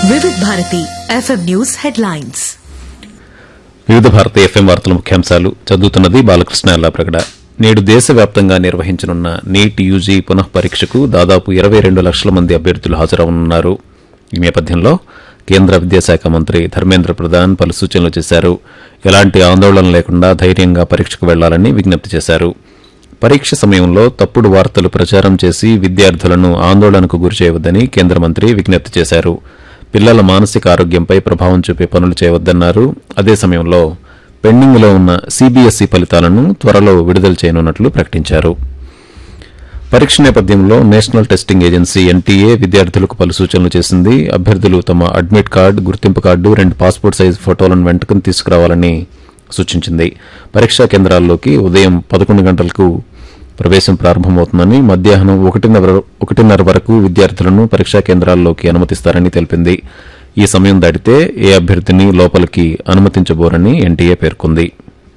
వివిధ Bharati FM news headlines వివిధ భారత ఎఫ్ఎం వార్తల ముఖ్యాంశాలు చదువుతున్నది బాలకృష్ణ ఎల్లాప్రగడ నేడు దేశవ్యాప్తంగా నిర్వహించనున్న నీట్ యూజీ పునః పరీక్షకు దాదాపు ఇరవై రెండు లక్షల మంది అభ్యర్థులు హాజరవనున్నారు ఈ నేపథ్యంలో కేంద్ర విద్యాశాఖ మంత్రి ధర్మేంద్ర ప్రధాన్ పలు సూచనలు చేశారు ఎలాంటి ఆందోళన లేకుండా ధైర్యంగా పరీక్షకు వెళ్లాలని విజ్ఞప్తి చేశారు పరీక్ష సమయంలో తప్పుడు వార్తలు ప్రచారం చేసి విద్యార్థులను ఆందోళనకు గురిచేయవద్దని కేంద్ర మంత్రి విజ్ఞప్తి చేశారు పిల్లల మానసిక ఆరోగ్యంపై ప్రభావం చూపే పనులు చేయవద్దన్నారు అదే సమయంలో పెండింగ్లో ఉన్న సీబీఎస్ఈ ఫలితాలను త్వరలో విడుదల చేయనున్నట్లు ప్రకటించారు పరీక్ష నేపథ్యంలో నేషనల్ టెస్టింగ్ ఏజెన్సీ ఎన్టీఏ విద్యార్థులకు పలు సూచనలు చేసింది అభ్యర్థులు తమ అడ్మిట్ కార్డు గుర్తింపు కార్డు రెండు పాస్పోర్ట్ సైజ్ ఫోటోలను వెంటకని తీసుకురావాలని సూచించింది పరీక్షా కేంద్రాల్లోకి ఉదయం పదకొండు గంటలకు ప్రవేశం ప్రారంభమవుతుందని మధ్యాహ్నం ఒకటిన్నర ఒకటిన్నర వరకు విద్యార్థులను పరీక్షా కేంద్రాల్లోకి అనుమతిస్తారని తెలిపింది ఈ సమయం దాటితే ఏ అభ్యర్థిని లోపలికి అనుమతించబోరని ఎన్టీఏ పేర్కొంది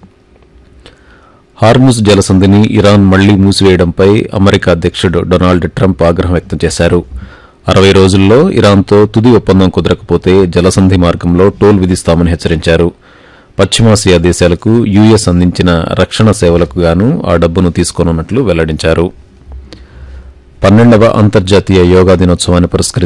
హార్ముజ్ జలసంధిని ఇరాన్ మళ్లీ మూసివేయడంపై అమెరికా అధ్యక్షుడు డొనాల్డ్ ట్రంప్ ఆగ్రహం వ్యక్తం చేశారు అరవై రోజుల్లో ఇరాన్తో తుది ఒప్పందం కుదరకపోతే జలసంధి మార్గంలో టోల్ విధిస్తామని హెచ్చరించారు పశ్చిమాసియా దేశాలకు యుఎస్ అందించిన రక్షణ సేవలకు గాను ఆ డబ్బును తీసుకోనున్నట్లు వెల్లడించారు పన్నెండవ అంతర్జాతీయ యోగా దినోత్సవాన్ని పురస్కరించుకుని